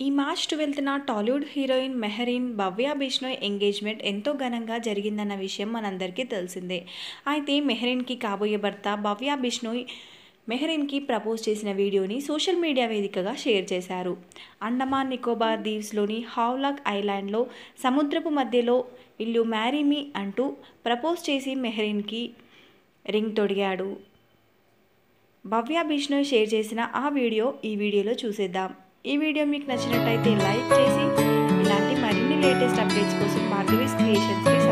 ఈ మార్చ్ ట్వెల్త్న Tollywood heroine Mehreen Bhavya Bishnoi engagement ఎంతో ఘనంగా జరిగిందన్న విషయం మనందరికీ తెలిసిందే అయితే మెహరీన్కి కాబోయే భర్త భవ్య బిష్నోయ్ మెహరీన్కి ప్రపోజ్ చేసిన వీడియోని సోషల్ మీడియా వేదికగా షేర్ చేశారు అండమాన్ నికోబార్ దీవ్స్లోని హావ్లాక్ ఐలాండ్లో సముద్రపు మధ్యలో ఇల్లు మ్యారీ మీ అంటూ ప్రపోజ్ చేసి మెహరీన్కి రింగ్ తొడిగాడు భవ్య బిష్ణోయ్ షేర్ చేసిన ఆ వీడియో ఈ వీడియోలో చూసేద్దాం ఈ వీడియో మీకు నచ్చినట్టయితే లైక్ చేసి ఇలాంటి మరిన్ని లేటెస్ట్ అప్డేట్స్ కోసం భార్గవీస్ క్రియేషన్స్కి